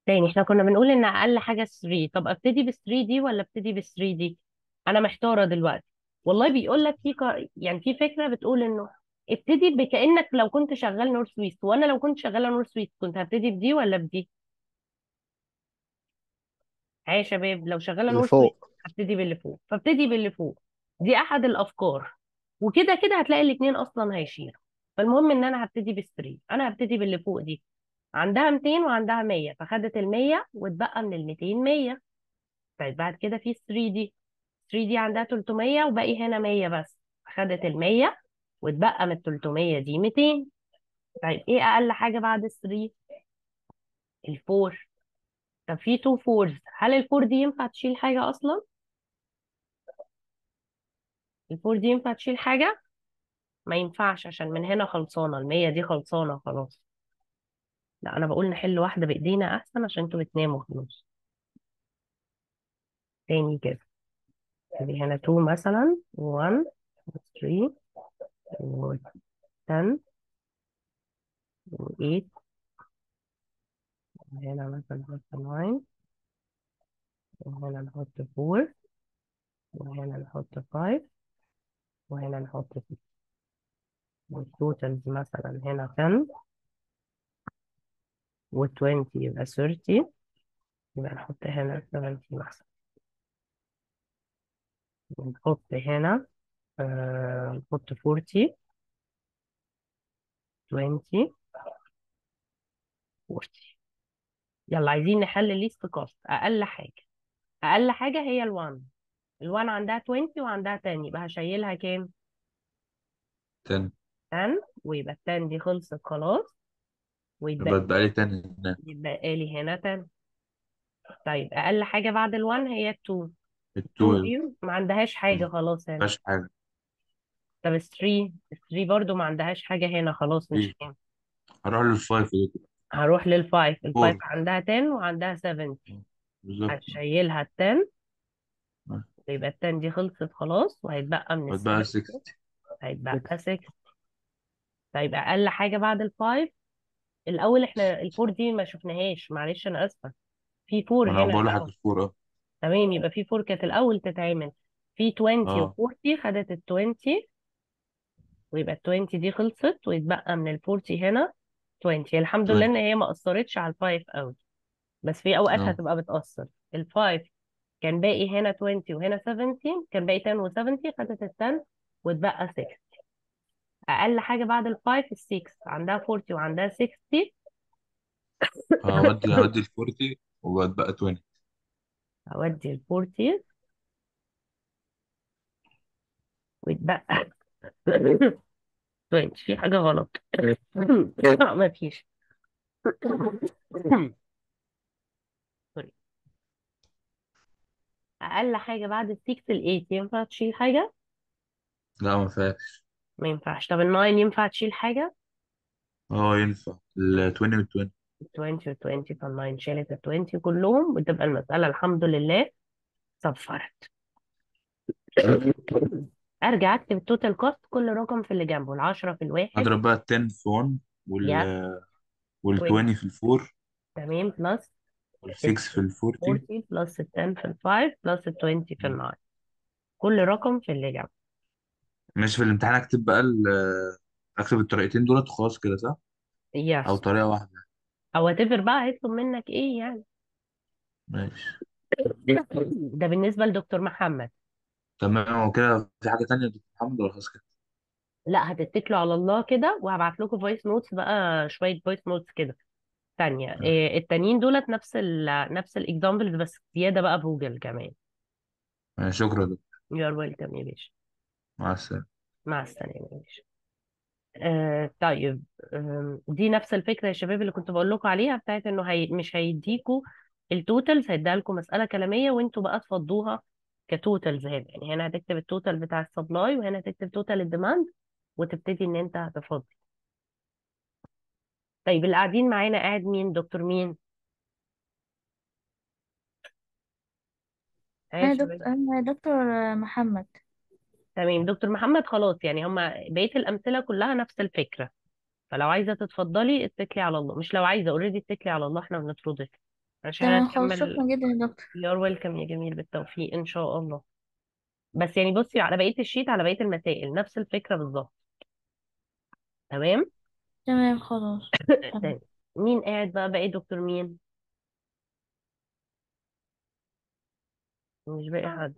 تاني احنا كنا بنقول ان اقل حاجه 3 طب ابتدي بال 3 دي ولا ابتدي بال 3 دي انا محتاره دلوقتي والله بيقول لك في ك- يعني في فكره بتقول انه ابتدي بكانك لو كنت شغال نورث ويست وانا لو كنت شغاله نورث ويست كنت هبتدي بدي ولا بدي ها يا شباب لو شغاله اللي نورث ويست فوق هبتدي باللي فوق فابتدي باللي فوق دي احد الافكار وكده كده هتلاقي الاثنين اصلا هيشيلوا فالمهم ان انا هبتدي بالستري انا هبتدي باللي فوق دي عندها 200 وعندها 100 فخدت ال 100 واتبقى من ال 200 100 طيب بعد كده في 3 دي 3 دي عندها 300 وباقي هنا 100 بس خدت ال 100 واتبقى من ال 300 دي 200 طيب ايه اقل حاجه بعد ال 3 الفور طب في 2 فورز هل الفور دي ينفع تشيل حاجه اصلا الفور دي ينفع تشيل حاجه ما ينفعش عشان من هنا خلصانه ال 100 دي خلصانه خلاص لا انا بقول نحل واحده بايدينا احسن عشان انتوا بتناموا خلاص تاني كده ادي هنا 2 مثلا 1 3 و 10 و 8 وهنا مثلا نحط 9 وهنا نحط 4 وهنا نحط 5 وهنا نحط 6 والتوتالز مثلا هنا 10 و20 يبقى 30 يبقى نحط هنا 70 مثلا ونحط هنا آه نحط 40 20 40 يلا عايزين نحل ليست كوست اقل حاجه اقل حاجه هي ال1 ال1 عندها 20 وعندها 10 يبقى هشيلها كام تاني 10 ويبقى ال 10 دي خلصت خلاص يبقى ويتبقى اتبقى لي تاني هنا يتبقى لي هنا 10 طيب اقل حاجه بعد ال1 هي ال2 2 التو دي ما عندهاش حاجه خلاص هنا مفيهاش حاجة طب 3 3 برضو ما عندهاش حاجه هنا خلاص مش ايه هنا هروح للفايف دي كده هروح للفايف الفايف فور عندها 10 وعندها 70 بالظبط هشيلها ال 10 آه. يبقى ال 10 دي خلصت خلاص وهيتبقى من ال واتبقى 70 60 هيتبقى 6 طيب اقل حاجه بعد الفايف الاول احنا الفور دي ما شفناهاش معلش انا اسفه في فور وانا هنا بقول لحد الاول الفور اه تمام يبقى في فور كانت الاول تتعمل في 20 اه و40 خدت ال 20 ويبقى ال 20 دي خلصت ويتبقى من ال 40 هنا 20 الحمد لله 20 ان هي ما اثرتش على الفايف قوي بس في اوقات اه هتبقى بتاثر الفايف كان باقي هنا 20 وهنا 17 كان باقي 10 و70 خدت ال 10 واتبقى 6 اقل حاجه بعد الفايف ال 6 عندها 40 وعندها 60 هودي هودي ال 40 واتبقى 20 اودي ال 40 ويتبقى 20 في حاجه غلط ما فيش سوري اقل حاجه بعد ال 6 ال 8 ينفع تشيل حاجه لا ما فيهاش ما ينفعش طب ال 9 ينفع تشيل حاجه اه ينفع ال 20 وال 20 20 و 20 فال 9 شالت ال 20 كلهم وتبقى المساله الحمد لله صفرت ارجع اكتب التوتال كوست كل رقم في اللي جنبه ال10 في الواحد اضرب بقى ال 10 في 1 يس وال وال 20 20 في ال 4 تمام بلس وال ال 6 في ال 40 40 بلس ال 10 في ال 5 بلس ال 20 في ال 9 كل رقم في اللي جنبه مش في الامتحان اكتب بقى ال اكتب الطريقتين دولت وخلاص كده صح او يس طريقة واحدة او هتفر بقى هيطلب منك ايه يعني ماشي ده بالنسبه لدكتور محمد تمام هو كده في حاجة تانية يا دكتور محمد ولا خلاص كده لا هتتكلوا على الله كده وهبعت لكم فويس نوتس بقى شويه فويس نوتس كده تانية إيه التانيين دولت نفس ال نفس الاكزامبلز بس زياده بقى بجوجل كمان ماشي، شكرا يا دكتور يو ار ويلكم يا باشا مع السلامة مع السلامه يا باشا آه طيب آم، دي نفس الفكره يا شباب اللي كنت بقول لكم عليها بتاعت انه هي مش هيديكوا التوتالز هيديها لكم مساله كلاميه وانتوا بقى تفضوها كتوتالز هنا يعني هنا هتكتب التوتال بتاع السبلاي وهنا هتكتب توتال الديماند وتبتدي ان انت هتفضي طيب اللي قاعدين معانا قاعد مين دكتور مين ها يا أنا شباب دكتور أنا دكتور محمد تمام دكتور محمد خلاص يعني هما بقيه الامثله كلها نفس الفكره فلو عايزه تتفضلي اتكلي على الله مش لو عايزه اوريدي اتكلي على الله احنا بنطردك عشان تمام خلاص هنكمل شكرا جدا يا دكتور يور ويلكم يا جميل بالتوفيق ان شاء الله بس يعني بصي على بقية الشيت على بقية المسائل نفس الفكرة بالظبط تمام تمام خلاص تمام تمام مين قاعد بقى باقي دكتور مين مش باقي حد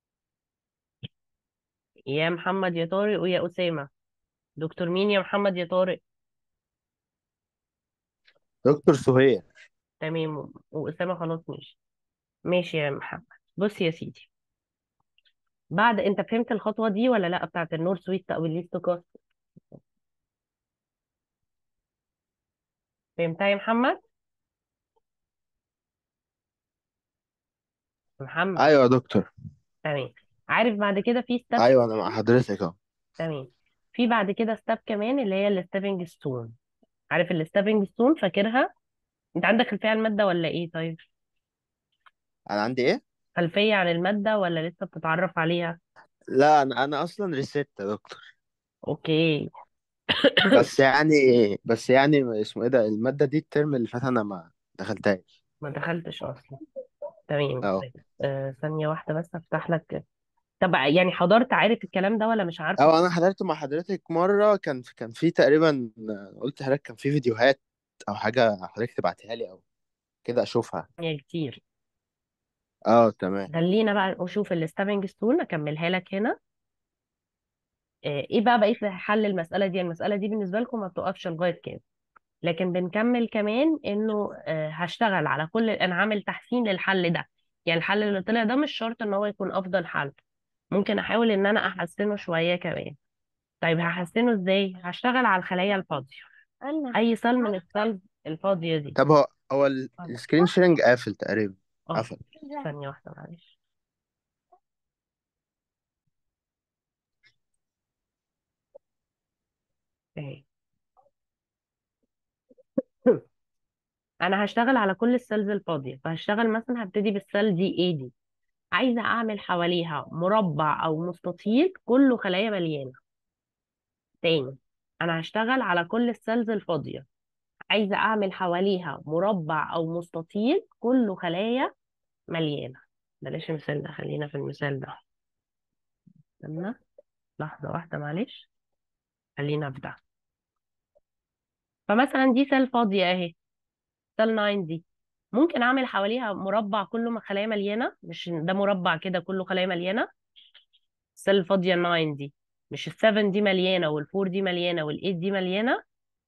يا محمد يا طارق ويا أسامة دكتور مين يا محمد يا طارق دكتور سهير تمام و- وأسامة خلاص ماشي ماشي يا محمد بص يا سيدي بعد انت فهمت الخطوة دي ولا لا بتاعت النور سويت او الليست كاست فهمتها يا محمد محمد ايوه يا دكتور تمام عارف بعد كده في ستيب ايوه انا مع حضرتك اهو تمام في بعد كده ستيب كمان اللي هي الستيبنج ستون عارف الستيبنج ستون فاكرها انت عندك خلفية عن المادة ولا ايه طيب انا عندي ايه خلفية عن المادة ولا لسه بتتعرف عليها لا انا انا اصلا ريست يا دكتور اوكي بس يعني بس يعني اسمه ايه ده الماده دي الترم اللي فات انا ما دخلتهاش ما دخلتش اصلا تمام اه طيب آه ثانية واحدة بس افتح لك طب يعني حضرت عارف الكلام ده ولا مش عارفه او انا حضرت مع حضرتك مره كان كان في تقريبا قلت لحضرتك كان في فيديوهات او حاجه حضرتك تبعتها لي او كده اشوفها يا كتير اه تمام خلينا بقى نشوف الستابنج ستون اكملها لك هنا آه، ايه بقى بقيت حل المساله دي المساله دي بالنسبه لكم ما بتقفش لغايه كام لكن بنكمل كمان انه آه، هشتغل على كل انا عامل تحسين للحل ده يعني الحل اللي طلع ده مش شرط ان هو يكون افضل حل ممكن احاول ان انا احسنه شويه كمان طيب هحسنه ازاي هشتغل على الخلايا الفاضيه اي سيل من السيلز الفاضيه دي طب هو هو ال- السكرين شيرنج قافل تقريبا اه قفل ثانيه واحده معلش اهي انا هشتغل على كل السيلز الفاضيه فهشتغل مثلا هبتدي بالسيل دي ايه دي عايزه اعمل حواليها مربع او مستطيل كله خلايا مليانه تاني انا هشتغل على كل السيلز الفاضيه عايزه اعمل حواليها مربع او مستطيل كله خلايا مليانه بلاش المثال ده خلينا في المثال ده استنى لحظه واحده معلش خلينا في ده فمثلا دي سيل فاضيه اهي سيل 9 دي ممكن اعمل حواليها مربع كله خلايا مليانه مش ده مربع كده كله خلايا مليانه السيل الفاضيه 9 دي مش ال7 دي مليانه وال4 دي مليانه وال8 دي مليانه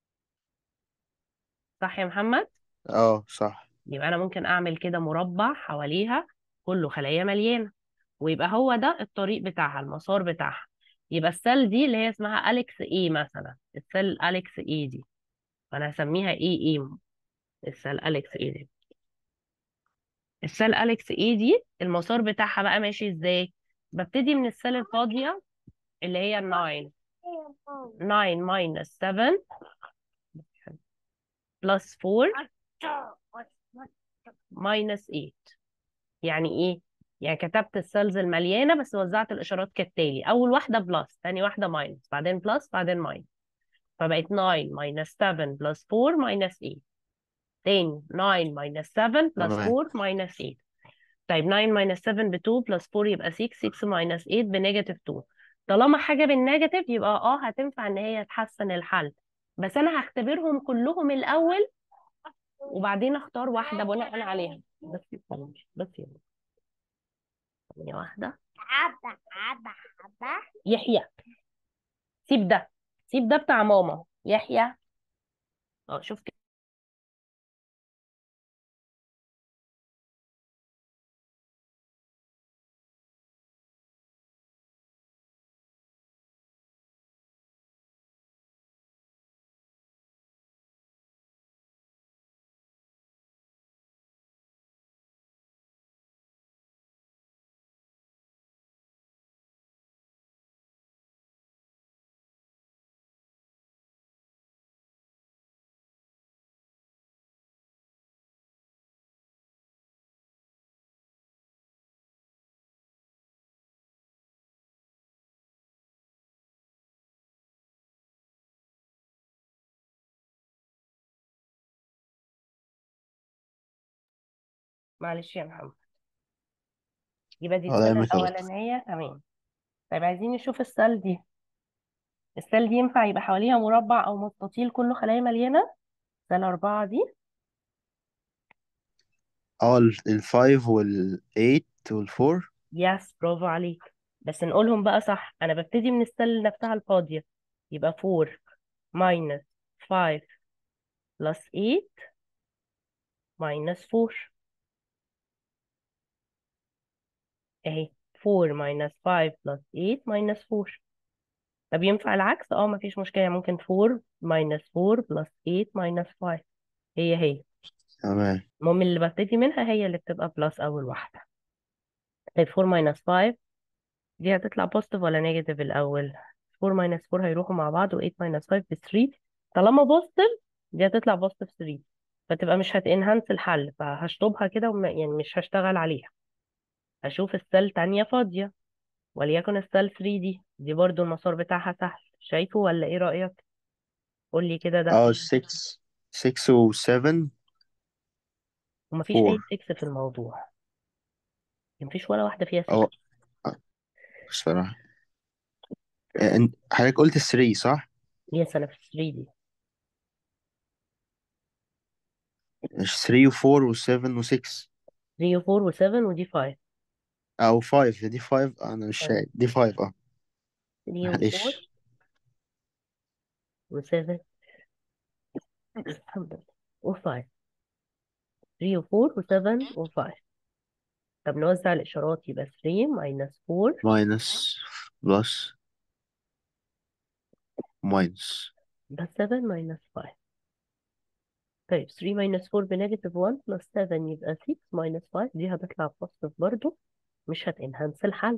صح يا محمد اه صح يبقى انا ممكن اعمل كده مربع حواليها كله خلايا مليانه ويبقى هو ده الطريق بتاعها المسار بتاعها يبقى السيل دي اللي هي اسمها اليكس اي مثلا السيل اليكس اي دي فانا هسميها اي اي السيل اليكس اي دي السيل اليكس اي دي المسار بتاعها بقى ماشي ازاي ببتدي من السيل الفاضيه اللي هي 9 9 minus 7 plus 4 minus 8 يعني ايه يعني كتبت السيلز المليانه بس وزعت الاشارات كالتالي اول واحده بلس ثاني واحده ماينس بعدين بلس بعدين ماينس فبقت 9 minus 7 plus 4 minus 8 تاني 9 minus 7 plus تمام 4 minus 8 طيب 9 minus 7 ب 2 plus 4 يبقى 6 6 minus 8 بنيجاتيف 2 طالما حاجه بالنيجاتيف يبقى اه هتنفع ان هي تحسن الحل بس انا هختبرهم كلهم الاول وبعدين اختار واحده بناء عليها بس بس يلا ثانيه واحده يحيى سيب ده سيب ده بتاع ماما يحيى اه شوف معلش يا محمد يبقى دي اه السله يهمك يا دكتور الاولانيه تمام طيب عايزين نشوف السل دي السل دي ينفع يبقى حواليها مربع او مستطيل كله خلايا مليانه سله اربعه دي اه ال- الفايف والايت والفور يس برافو عليك بس نقولهم بقى صح انا ببتدي من السله نفسها الفاضيه يبقى 4 minus 5 plus 8 minus 4 اهي 4 minus 5 plus 8 minus 4 طب ينفع العكس اه مفيش مشكلة ممكن 4 minus 4 plus 8 minus 5 هي هي تمام المهم اللي ببتدي منها هي اللي بتبقى بلس أول واحدة طيب 4 minus 5 دي هتطلع بوزيتيف ولا نيجاتيف الأول 4 minus 4 هيروحوا مع بعض و 8 minus 5 ب 3 طالما بوزيتيف دي هتطلع بوزيتيف 3 فتبقى مش هتنهانس الحل فهشطبها كده وم... يعني مش هشتغل عليها هشوف السيل تانية فاضية وليكن السيل 3 دي دي برضو المسار بتاعها سهل شايفه ولا ايه رأيك قول لي كده ده اه 6 6 و 7 ومفيش اي 4 6 في الموضوع مفيش ولا واحدة فيها 6 اه آه، بصراحة آه، انت حضرتك قلت 3 صح؟ يس انا في 3 دي مش 3 و 4 و 7 و 6 3 و4 و7 ودي 5 او 5 دي 5 انا مش طيب شايف دي 5 اه 3 و4 معلش و7 الحمد لله و5 3 و4 و7 و5 طب نوزع الإشارات يبقى 3 minus 4 ماينس بلس ماينس ده 7 minus 5 طيب 3 minus 4 بنيجاتيف 1 plus 7 يبقى 6 minus 5 دي هتطلع بوزيتيف برضو مش هتنهانس الحل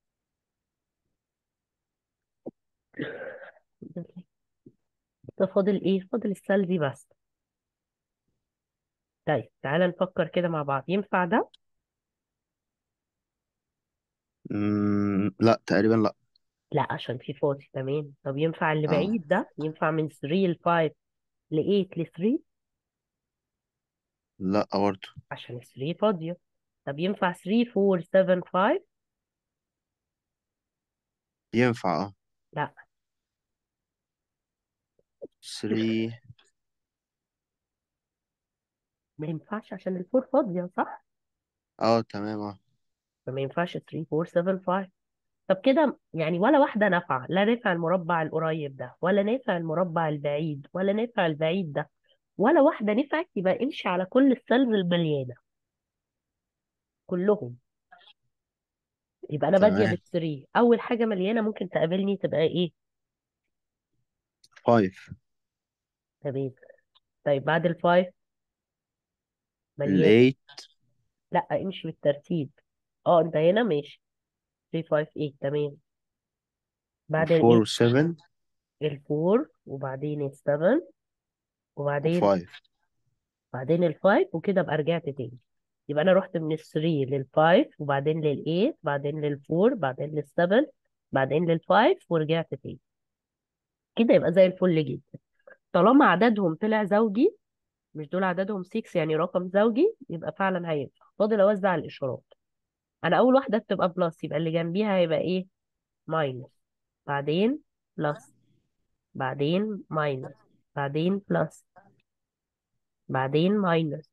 ده فاضل ايه فاضل السل دي بس طيب تعالى نفكر كده مع بعض ينفع ده مم... لا تقريبا لا لا عشان في فاضي تمام طب ينفع اللي اه بعيد ده ينفع من 3 ل 5 ل 8 ل 3 لا برضه عشان ال 3 فاضية طب ينفع 3 4 7 5 ينفع اه لا 3 ما ينفعش عشان ال 4 فاضية صح اه تمام اه فما ينفعش 3 4 7 5 طب كده يعني ولا واحدة نافعة لا نافع المربع القريب ده ولا نافع المربع البعيد ولا نافع البعيد ده ولا واحدة نفعت يبقى امشي على كل السيلز المليانة كلهم يبقى أنا بادية تمام بالثري أول حاجة مليانة ممكن تقابلني تبقى إيه 5 تمام طيب بعد الفايف مليانة ال 8 لا امشي بالترتيب اه انت هنا ماشي 3 5 8 تمام بعد و 4 الايه و 7 الفور وبعدين السفن و وبعدين 5 بعدين الفايف وكده ابقى رجعت تاني يبقى انا رحت من الثري للفايف وبعدين للايت بعدين للفور بعدين للسفن بعدين للفايف ورجعت تاني كده يبقى زي الفل جدا طالما عددهم طلع زوجي مش دول عددهم 6 يعني رقم زوجي يبقى فعلا هينفع فاضل اوزع الاشارات انا اول واحده بتبقى بلس يبقى اللي جنبيها هيبقى ايه ماينس بعدين بلس بعدين ماينس بعدين بلس بعدين ماينس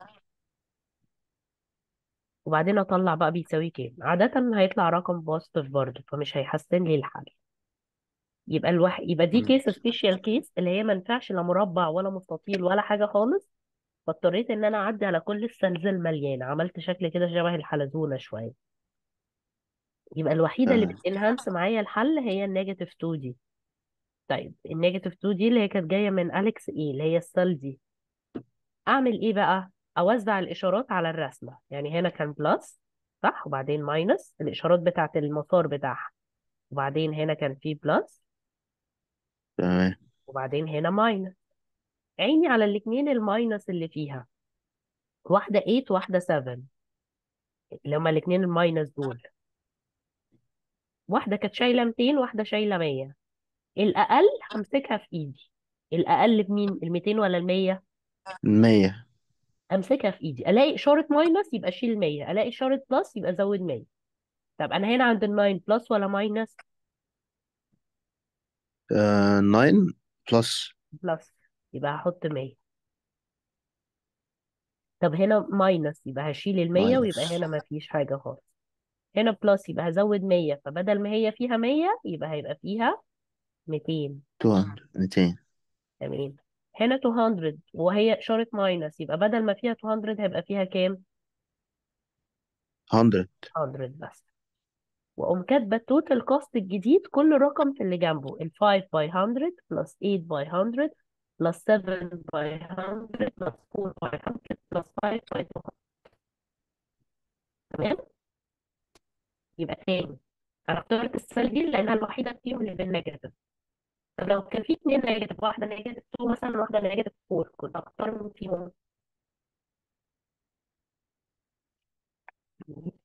وبعدين اطلع بقى بيساوي كام عادة هيطلع رقم بوزيتيف برضه فمش هيحسن لي الحل يبقى الواحد يبقى دي مم. كيس سبيشال كيس اللي هي ما ينفعش لا مربع ولا مستطيل ولا حاجة خالص فاضطريت ان انا اعدي على كل السلز المليانة عملت شكل كده شبه الحلزونة شوية يبقى الوحيدة اللي تمام بتنهانس معايا الحل هي النيجاتيف 2 دي طيب النيجاتيف 2 دي اللي هي كانت جاية من أليكس ايه اللي هي السل دي اعمل ايه بقى اوزع الاشارات على الرسمه يعني هنا كان بلس صح وبعدين ماينس الاشارات بتاعت المسار بتاعها وبعدين هنا كان في بلس تمام وبعدين هنا ماينس عيني على الاثنين الماينس اللي فيها واحده 8 واحده 7 اللي هما الاثنين الماينس دول واحده كانت شايله 200 واحده شايله 100 الاقل همسكها في ايدي الاقل بمين ال 200 ولا ال 100 100 امسكها في ايدي الاقي اشاره ماينس يبقى اشيل 100 الاقي اشاره بلس يبقى ازود 100 طب انا هنا عند ال 9 بلس ولا ماينس آه 9 بلس بلس يبقى هحط 100 طب هنا ماينس يبقى هشيل ال 100 ويبقى ماينس هنا ما فيش حاجه خالص هنا بلس يبقى هزود 100 فبدل ما هي فيها 100 يبقى هيبقى فيها 200 200 200 تمام هنا 200 وهي اشاره ماينس يبقى بدل ما فيها 200 هيبقى فيها كام 100 100 بس واقوم كاتبه التوتال كوست الجديد كل رقم في اللي جنبه ال 5 باي 100 بلس 8 باي 100 بلس 7 باي 100 بلس 4 باي 100 بلس 5 باي 200 تمام يبقى تاني انا اخترت السيل دي لانها الوحيده فيهم اللي بالنيجاتيف طب لو كان في اتنين نيجاتيف واحده نيجاتيف 2 مثلا واحده نيجاتيف 4 كنت اختار مين فيهم